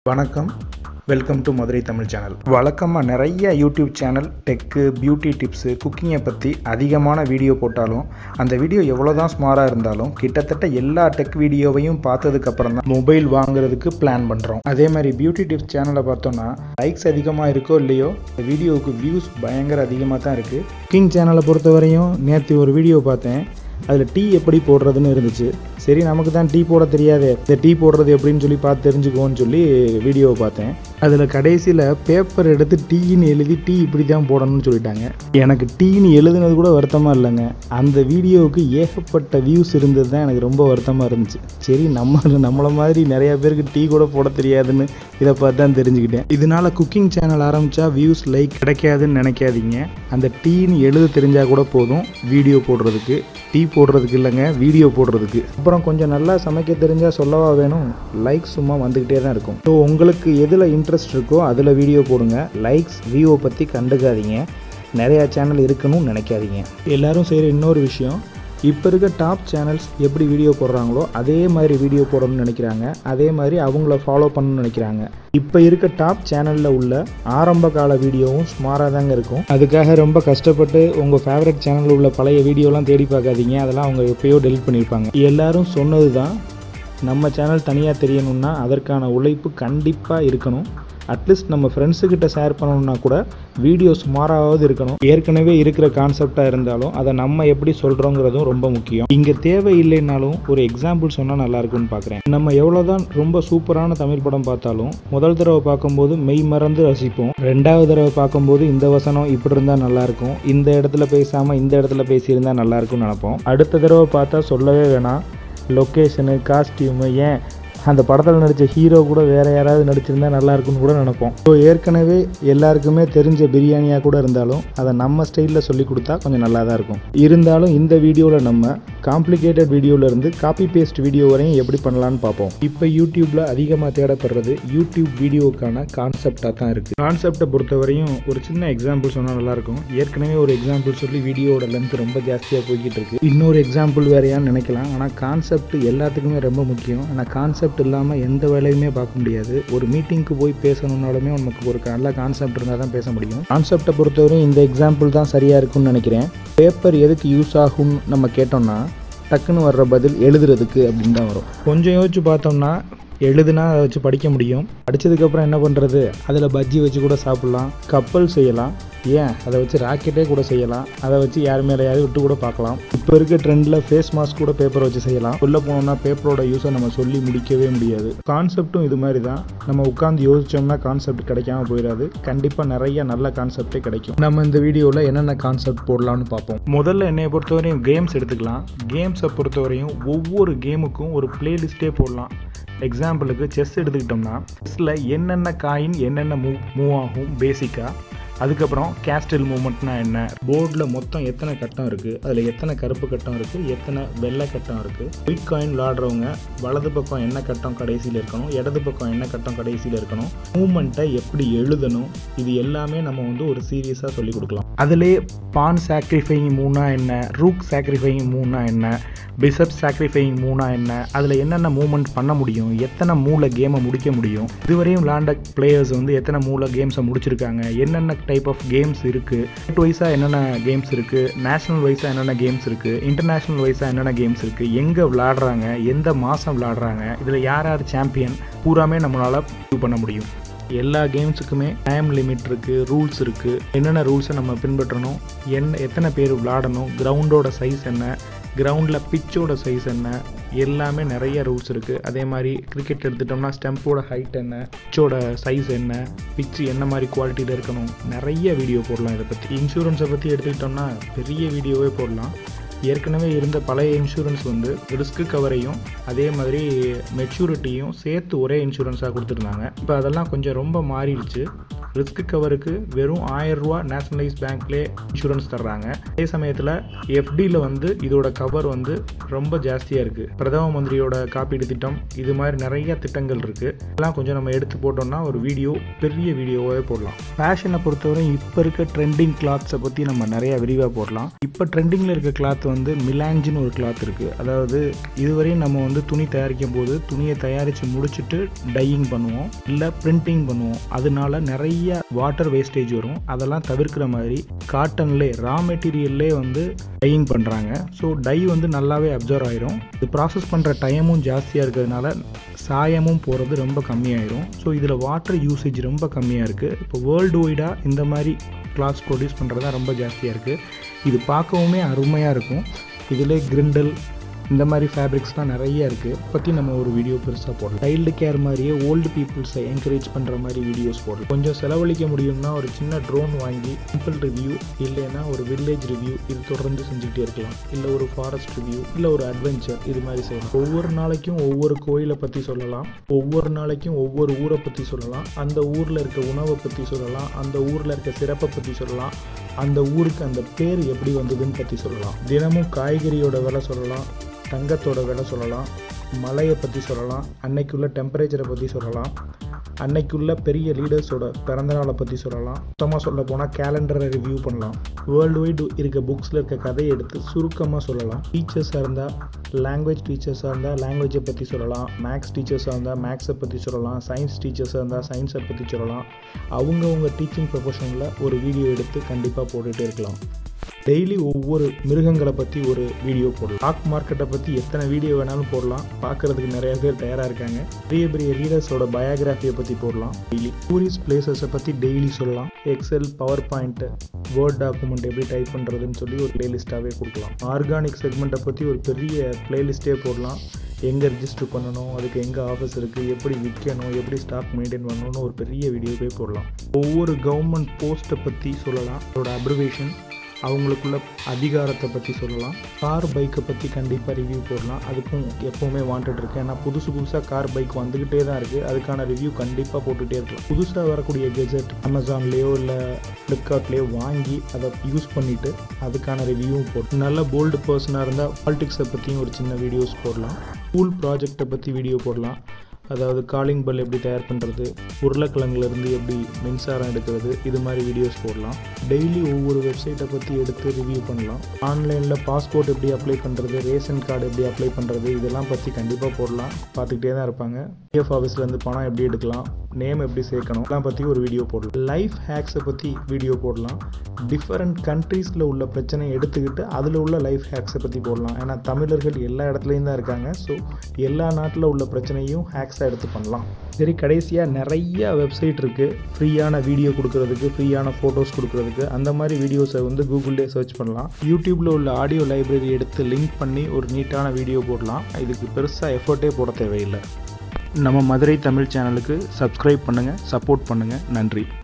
வணக்கம் welcome to Madurai Tamil channel வழக்கமாக நிறைய YouTube channel tech beauty tips குக்கிங்கை பற்றி அதிகமான வீடியோ போட்டாலும் அந்த வீடியோ எவ்வளோ தான் ஸ்மாராக இருந்தாலும் கிட்டத்தட்ட எல்லா டெக் வீடியோவையும் பார்த்ததுக்கப்புறம் தான் மொபைல் வாங்குறதுக்கு பிளான் பண்ணுறோம் அதே மாதிரி பியூட்டி டிப்ஸ் சேனலை பார்த்தோன்னா லைக்ஸ் அதிகமாக இருக்கோ இல்லையோ இந்த வீடியோவுக்கு வியூஸ் பயங்கர அதிகமாக தான் இருக்குது குக்கிங் சேனலை பொறுத்தவரையும் நேற்று ஒரு வீடியோ பார்த்தேன் அதில் டீ எப்படி போடுறதுன்னு இருந்துச்சு சரி நமக்கு தான் டீ போட தெரியாதே இந்த டீ போடுறது எப்படின்னு சொல்லி பார்த்து தெரிஞ்சுக்குவோன்னு சொல்லி வீடியோவை பார்த்தேன் அதில் கடைசியில் பேப்பர் எடுத்து டீன்னு எழுதி டீ இப்படி தான் போடணும்னு சொல்லிட்டாங்க எனக்கு டீன்னு எழுதுனது கூட வருத்தமாக இல்லைங்க அந்த வீடியோவுக்கு ஏகப்பட்ட வியூஸ் இருந்தது தான் எனக்கு ரொம்ப வருத்தமாக இருந்துச்சு சரி நம்ம நம்மளை மாதிரி நிறையா பேருக்கு டீ கூட போட தெரியாதுன்னு இதை பார்த்து தான் தெரிஞ்சுக்கிட்டேன் இதனால குக்கிங் சேனல் ஆரம்பித்தா வியூஸ் லைக் கிடைக்காதுன்னு நினைக்காதீங்க அந்த டீன்னு எழுத தெரிஞ்சால் கூட போதும் வீடியோ போடுறதுக்கு டீ போடுறதுக்கு இல்லைங்க வீடியோ போடுறதுக்கு அப்புறம் கொஞ்சம் நல்லா சமைக்க தெரிஞ்சால் சொல்லவா வேணும் லைக் சும்மா வந்துக்கிட்டே தான் இருக்கும் ஸோ உங்களுக்கு எதில் இன்ட்ரெஸ்ட் இருக்கோ அதில் வீடியோ போடுங்க லைக்ஸ் வியூவை பற்றி கண்டுக்காதீங்க நிறையா சேனல் இருக்கணும்னு நினைக்காதீங்க எல்லாரும் செய்கிற இன்னொரு விஷயம் இப்போ இருக்க டாப் சேனல்ஸ் எப்படி வீடியோ போடுறாங்களோ அதே மாதிரி வீடியோ போடணும்னு நினைக்கிறாங்க அதே மாதிரி அவங்கள ஃபாலோ பண்ணணும்னு நினைக்கிறாங்க இப்போ இருக்க டாப் சேனலில் உள்ள ஆரம்ப கால வீடியோவும் ஸ்மாராக தாங்க இருக்கும் அதுக்காக ரொம்ப கஷ்டப்பட்டு உங்கள் ஃபேவரட் சேனலில் உள்ள பழைய வீடியோலாம் தேடி பார்க்காதீங்க அதெல்லாம் அவங்க எப்பயோ டெலிட் பண்ணியிருப்பாங்க எல்லாரும் சொன்னது தான் நம்ம சேனல் தனியாக தெரியணும்னா அதற்கான உழைப்பு கண்டிப்பாக இருக்கணும் அட்லீஸ்ட் நம்ம ஃப்ரெண்ட்ஸுக்கிட்ட ஷேர் பண்ணணும்னா கூட வீடியோ சுமாராவது இருக்கணும் ஏற்கனவே இருக்கிற கான்செப்டாக இருந்தாலும் அதை நம்ம எப்படி சொல்கிறோங்கிறதும் ரொம்ப முக்கியம் இங்கே தேவை இல்லைனாலும் ஒரு எக்ஸாம்பிள் சொன்னால் நல்லா இருக்கும்னு பார்க்குறேன் நம்ம எவ்வளோதான் ரொம்ப சூப்பரான தமிழ் படம் பார்த்தாலும் முதல் தடவை பார்க்கும்போது மெய் மறந்து ரசிப்போம் ரெண்டாவது தடவை பார்க்கும்போது இந்த வசனம் இப்படி இருந்தால் நல்லாயிருக்கும் இந்த இடத்துல பேசாமல் இந்த இடத்துல பேசியிருந்தா நல்லாயிருக்கும்னு நினைப்போம் அடுத்த தடவை பார்த்தா சொல்லவே வேணாம் லொக்கேஷனு காஸ்டியூமு ஏன் அந்த படத்தில் நடித்த ஹீரோ கூட வேறு யாராவது நடிச்சிருந்தா நல்லா இருக்கும்னு கூட நினைப்போம் ஸோ ஏற்கனவே எல்லாருக்குமே தெரிஞ்ச பிரியாணியாக கூட இருந்தாலும் அதை நம்ம ஸ்டைலில் சொல்லி கொடுத்தா கொஞ்சம் நல்லா தான் இருக்கும் இருந்தாலும் இந்த வீடியோவில் நம்ம காம்ப்ளிகேட்டட் வீடியோவிலேருந்து காப்பி பேஸ்ட் வீடியோ வரையும் எப்படி பண்ணலான்னு பார்ப்போம் இப்போ யூடியூப்பில் அதிகமாக தேடப்படுறது யூடியூப் வீடியோக்கான கான்செப்டாக தான் இருக்குது கான்செப்டை பொறுத்தவரையும் ஒரு சின்ன எக்ஸாம்பிள் சொன்னால் நல்லாயிருக்கும் ஏற்கனவே ஒரு எக்ஸாம்பிள் சொல்லி வீடியோவோட லென்த் ரொம்ப ஜாஸ்தியாக போய்கிட்டு இருக்கு இன்னொரு எக்ஸாம்பிள் வேறையான்னு நினைக்கலாம் ஆனால் கான்செப்ட் எல்லாத்துக்குமே ரொம்ப முக்கியம் ஆனால் கான்செப்ட் இல்லாமல் எந்த வேலையுமே பார்க்க முடியாது ஒரு மீட்டிங்க்கு போய் பேசணுன்னாலுமே நமக்கு ஒரு நல்ல கான்செப்ட் இருந்தால் தான் பேச முடியும் கான்செப்டை பொறுத்தவரையும் இந்த எக்ஸாம்பிள் தான் சரியாக இருக்கும்னு நினைக்கிறேன் பேப்பர் எதுக்கு யூஸ் ஆகும்னு நம்ம கேட்டோம்னா டக்குன்னு வர்ற பதில் எழுதுறதுக்கு அப்படின்னு தான் வரும் கொஞ்சம் யோசிச்சு பார்த்தோம்னா எழுதுனா அதை வச்சு படிக்க முடியும் படித்ததுக்கப்புறம் என்ன பண்ணுறது அதில் பஜ்ஜி வச்சு கூட சாப்பிட்லாம் கப்பல் செய்யலாம் ஏன் அதை வச்சு ராக்கெட்டே கூட செய்யலாம் அதை வச்சு யார் மேலேயாவது விட்டு கூட பார்க்கலாம் இப்போ இருக்க ட்ரெண்டில் ஃபேஸ் மாஸ்க் கூட பேப்பர் வச்சு செய்யலாம் உள்ளே போனோம்னா பேப்பரோட யூஸை நம்ம சொல்லி முடிக்கவே முடியாது கான்செப்டும் இது மாதிரி தான் நம்ம உட்காந்து யோசிச்சோம்னா கான்செப்ட் கிடைக்காம போயிடாது கண்டிப்பாக நிறைய நல்ல கான்செப்டே கிடைக்கும் நம்ம இந்த வீடியோவில் என்னென்ன கான்செப்ட் போடலாம்னு பார்ப்போம் முதல்ல என்னைய பொறுத்தவரையும் கேம்ஸ் எடுத்துக்கலாம் கேம்ஸை பொறுத்தவரையும் ஒவ்வொரு கேமுக்கும் ஒரு பிளேலிஸ்ட்டே போடலாம் எக்ஸாம்பிளுக்கு செஸ் எடுத்துக்கிட்டோம்னா செஸ்ஸில் என்னென்ன காயின் என்னென்ன மூவ் மூவ் ஆகும் பேசிக்காக அதுக்கப்புறம் கேஸ்டில் மூமெண்ட்னா என்ன போர்டில் மொத்தம் எத்தனை கட்டம் இருக்குது அதில் எத்தனை கருப்பு கட்டம் இருக்குது எத்தனை வெள்ளை கட்டம் இருக்குது ஒயிட் காயின் விளாடுறவங்க வலது பக்கம் என்ன கட்டம் கடைசியில் இருக்கணும் இடது பக்கம் என்ன கட்டம் கடைசியில் இருக்கணும் மூமெண்ட்டை எப்படி எழுதணும் இது எல்லாமே நம்ம வந்து ஒரு சீரியஸாக சொல்லி கொடுக்கலாம் அதிலே பான் சாக்ரிஃபைங் மூணா என்ன ரூக் சாக்ரிஃபைங் மூணா என்ன பிசப் சாக்ரிஃபைங் மூணா என்ன அதில் என்னென்ன மூமெண்ட் பண்ண முடியும் எத்தனை மூளை கேமை முடிக்க முடியும் இதுவரையும் விளாண்ட பிளேயர்ஸ் வந்து எத்தனை மூளை கேம்ஸை முடிச்சிருக்காங்க என்னென்ன டைப் ஆஃப் கேம்ஸ் இருக்குது ஸ்டேட் வைஸாக என்னென்ன கேம்ஸ் இருக்குது நேஷனல் வைஸாக என்னென்ன கேம்ஸ் இருக்குது இன்டர்நேஷ்னல் வைஸாக என்னென்ன கேம்ஸ் இருக்குது எங்கே விளாடுறாங்க எந்த மாதம் விளாடுறாங்க இதில் யார் யார் சாம்பியன் பூராமே நம்மளால் ப்ரூவ் பண்ண முடியும் எல்லா கேம்ஸுக்குமே டைம் லிமிட் இருக்குது ரூல்ஸ் இருக்குது என்னென்ன ரூல்ஸை நம்ம பின்பற்றணும் என்ன எத்தனை பேர் விளாடணும் கிரவுண்டோட சைஸ் என்ன கிரவுண்டில் பிச்சோட சைஸ் என்ன எல்லாமே நிறைய ரூல்ஸ் இருக்குது அதே மாதிரி கிரிக்கெட் எடுத்துட்டோம்னா ஸ்டெம்போட ஹைட் என்ன பிச்சோட சைஸ் என்ன பிச்சு என்ன மாதிரி குவாலிட்டியில் இருக்கணும் நிறைய வீடியோ போடலாம் இதை பற்றி இன்சூரன்ஸை பற்றி எடுத்துக்கிட்டோம்னா பெரிய வீடியோவே போடலாம் ஏற்கனவே இருந்த பழைய இன்சூரன்ஸ் வந்து ரிஸ்க்கு கவரையும் அதே மாதிரி மெச்சூரிட்டியும் சேர்த்து ஒரே இன்சூரன்ஸாக கொடுத்துருந்தாங்க இப்போ அதெல்லாம் கொஞ்சம் ரொம்ப மாறிடுச்சு ரிஸ்க் கவருக்கு வெறும் ஆயிரம் ரூபா நேஷனலைஸ் பேங்க்லேயே இன்சூரன்ஸ் தர்றாங்க அதே சமயத்தில் எஃப்டியில் வந்து இதோட கவர் வந்து ரொம்ப ஜாஸ்தியாக இருக்குது பிரதம மந்திரியோட காப்பீடு திட்டம் இது மாதிரி நிறைய திட்டங்கள் இருக்குது இதெல்லாம் கொஞ்சம் நம்ம எடுத்து போட்டோம்னா ஒரு வீடியோ பெரிய வீடியோவாகவே போடலாம் ஃபேஷனை பொறுத்தவரை இப்போ இருக்க ட்ரெண்டிங் கிளாத்ஸை பற்றி நம்ம நிறைய விரிவாக போடலாம் இப்போ ட்ரெண்டிங்கில் இருக்க கிளாத் வந்து மிலாஞ்சின்னு ஒரு கிளாத் இருக்குது அதாவது இதுவரையும் நம்ம வந்து துணி தயாரிக்கும் போது துணியை தயாரித்து முடிச்சுட்டு டையிங் பண்ணுவோம் இல்லை பிரிண்டிங் பண்ணுவோம் அதனால நிறைய வாட்டர் வேஸ்டேஜ் வரும் அதெல்லாம் தவிர்க்கிற மாதிரி காட்டன்லே ரா மெட்டீரியல்லே வந்து டையிங் பண்ணுறாங்க ஸோ டை வந்து நல்லாவே அப்சர்வ் ஆயிரும் இது ப்ராசஸ் பண்ணுற டைமும் ஜாஸ்தியாக இருக்கிறதுனால சாயமும் போகிறது ரொம்ப கம்மியாயிரும் ஸோ இதில் வாட்டர் யூசேஜ் ரொம்ப கம்மியாக இருக்குது இப்போ வேர்ல்டு வைடாக இந்த மாதிரி கிளாத்ஸ் ப்ரொடியூஸ் பண்ணுறது தான் ரொம்ப ஜாஸ்தியாக இருக்குது இது பார்க்கவுமே அருமையாக இருக்கும் இதிலே கிரிண்டல் இந்த மாதிரி ஃபேப்ரிக்ஸ்லாம் நிறைய இருக்குது பற்றி நம்ம ஒரு வீடியோ பெருசாக போடலாம் சைல்டு கேர் மாதிரியே ஓல்டு பீப்புள்ஸை என்கரேஜ் பண்ணுற மாதிரி வீடியோஸ் போடலாம் கொஞ்சம் செலவழிக்க முடியும்னா ஒரு சின்ன ட்ரோன் வாங்கி சிம்பிள் ரிவ்யூ இல்லைன்னா ஒரு வில்லேஜ் ரிவ்யூ இது தொடர்ந்து செஞ்சுக்கிட்டே இருக்கலாம் இல்லை ஒரு ஃபாரஸ்ட் ரிவ்யூ இல்லை ஒரு அட்வென்ச்சர் இது மாதிரி செய்யலாம் ஒவ்வொரு நாளைக்கும் ஒவ்வொரு கோயிலை பற்றி சொல்லலாம் ஒவ்வொரு நாளைக்கும் ஒவ்வொரு ஊரை பற்றி சொல்லலாம் அந்த ஊரில் இருக்க உணவை பற்றி சொல்லலாம் அந்த ஊரில் இருக்க சிறப்பை பற்றி சொல்லலாம் அந்த ஊருக்கு அந்த பேர் எப்படி வந்ததுன்னு பற்றி சொல்லலாம் தினமும் காய்கறியோட விலை சொல்லலாம் தங்கத்தோட விலை சொல்லலாம் மலையை பற்றி சொல்லலாம் அன்னைக்குள்ள டெம்பரேச்சரை பற்றி சொல்லலாம் அன்னைக்குள்ள பெரிய லீடர்ஸோட பிறந்தநாளை பற்றி சொல்லலாம் மொத்தமாக சொல்ல போனால் கேலண்டரை ரிவ்யூ பண்ணலாம் வேர்ல்டு வைடு இருக்க புக்ஸில் இருக்க கதையை எடுத்து சுருக்கமாக சொல்லலாம் டீச்சர்ஸாக இருந்தால் லாங்குவேஜ் டீச்சர்ஸாக இருந்தால் லாங்குவேஜை பற்றி சொல்லலாம் மேக்ஸ் டீச்சர்ஸாக இருந்தால் மேக்ஸை பற்றி சொல்லலாம் சயின்ஸ் டீச்சர்ஸாக இருந்தால் சயின்ஸை பற்றி சொல்லலாம் அவங்கவுங்க டீச்சிங் ப்ரொஃபஷனில் ஒரு வீடியோ எடுத்து கண்டிப்பாக போட்டுகிட்டே இருக்கலாம் டெய்லி ஒவ்வொரு மிருகங்களை பற்றி ஒரு வீடியோ போடலாம் ஸ்டாக் மார்க்கெட்டை பற்றி எத்தனை வீடியோ வேணாலும் போடலாம் பார்க்குறதுக்கு நிறைய பேர் தயாராக இருக்காங்க பெரிய பெரிய லீடர்ஸோட பயோகிராஃபியை பற்றி போடலாம் டெய்லி டூரிஸ்ட் பிளேசஸை பற்றி டெய்லி சொல்லலாம் Excel PowerPoint Word document எப்படி டைப் பண்ணுறதுன்னு சொல்லி ஒரு பிளேலிஸ்ட்டாகவே கொடுக்கலாம் ஆர்கானிக் செக்மெண்ட்டை பற்றி ஒரு பெரிய பிளேலிஸ்ட்டே போடலாம் எங்கே ரிஜிஸ்டர் பண்ணணும் அதுக்கு எங்கே ஆஃபீஸ் இருக்குது எப்படி விற்கணும் எப்படி ஸ்டாக் மெயின்டைன் பண்ணணும்னு ஒரு பெரிய வீடியோவே போடலாம் ஒவ்வொரு கவர்மெண்ட் போஸ்ட்டை பற்றி சொல்லலாம் அதோட அப்ரிவேஷன் அவங்களுக்குள்ள அதிகாரத்தை பற்றி சொல்லலாம் கார் பைக்கை பற்றி கண்டிப்பாக ரிவ்யூ போடலாம் அதுக்கும் எப்போவுமே வாண்டட் இருக்குது ஏன்னா புதுசு புதுசாக கார் பைக் வந்துக்கிட்டே தான் இருக்குது அதுக்கான ரிவ்யூ கண்டிப்பாக போட்டுகிட்டே இருக்கலாம் புதுசாக வரக்கூடிய கெஜெட் அமேசான்லேயோ இல்லை ஃப்ளிப்கார்ட்லேயோ வாங்கி அதை யூஸ் பண்ணிவிட்டு அதுக்கான ரிவ்யூவும் போட்டு நல்ல போல்டு பர்சனாக இருந்தால் பாலிடிக்ஸை பற்றியும் ஒரு சின்ன வீடியோஸ் போடலாம் ஸ்கூல் ப்ராஜெக்டை பற்றி வீடியோ போடலாம் அதாவது காலிங் பெல் எப்படி தயார் பண்ணுறது உருளைக்கிழங்குலேருந்து எப்படி மின்சாரம் எடுக்கிறது இது மாதிரி வீடியோஸ் போடலாம் டெய்லி ஒவ்வொரு வெப்சைட்டை பற்றி எடுத்து ரிவ்யூ பண்ணலாம் ஆன்லைனில் பாஸ்போர்ட் எப்படி அப்ளை பண்ணுறது ரேஷன் கார்டு எப்படி அப்ளை பண்ணுறது இதெல்லாம் பற்றி கண்டிப்பாக போடலாம் பார்த்துக்கிட்டே தான் இருப்பாங்க பிஎஃப் ஆஃபீஸ்லேருந்து பணம் எப்படி எடுக்கலாம் நேம் எப்படி சேர்க்கணும் இதெல்லாம் பற்றி ஒரு வீடியோ போடலாம் லைஃப் ஹேக்ஸை பற்றி வீடியோ போடலாம் டிஃப்ரெண்ட் கண்ட்ரீஸில் உள்ள பிரச்சனையை எடுத்துக்கிட்டு அதில் உள்ள லைஃப் ஹேக்ஸை பற்றி போடலாம் ஏன்னா தமிழர்கள் எல்லா இடத்துலையும் தான் இருக்காங்க ஸோ எல்லா நாட்டில் உள்ள பிரச்சனையும் ஹேக்ஸாக எடுத்து பண்ணலாம் சரி கடைசியாக நிறைய வெப்சைட் இருக்குது ஃப்ரீயான வீடியோ கொடுக்கறதுக்கு ஃப்ரீயான ஃபோட்டோஸ் கொடுக்கறதுக்கு அந்த மாதிரி வீடியோஸை வந்து கூகுள்லேயே சர்ச் பண்ணலாம் யூடியூப்பில் உள்ள ஆடியோ லைப்ரரி எடுத்து லிங்க் பண்ணி ஒரு நீட்டான வீடியோ போடலாம் இதுக்கு பெருசாக எஃபர்ட்டே போட தேவையில்லை நம்ம மதுரை தமிழ் சேனலுக்கு சப்ஸ்கிரைப் பண்ணுங்கள் சப்போர்ட் பண்ணுங்கள் நன்றி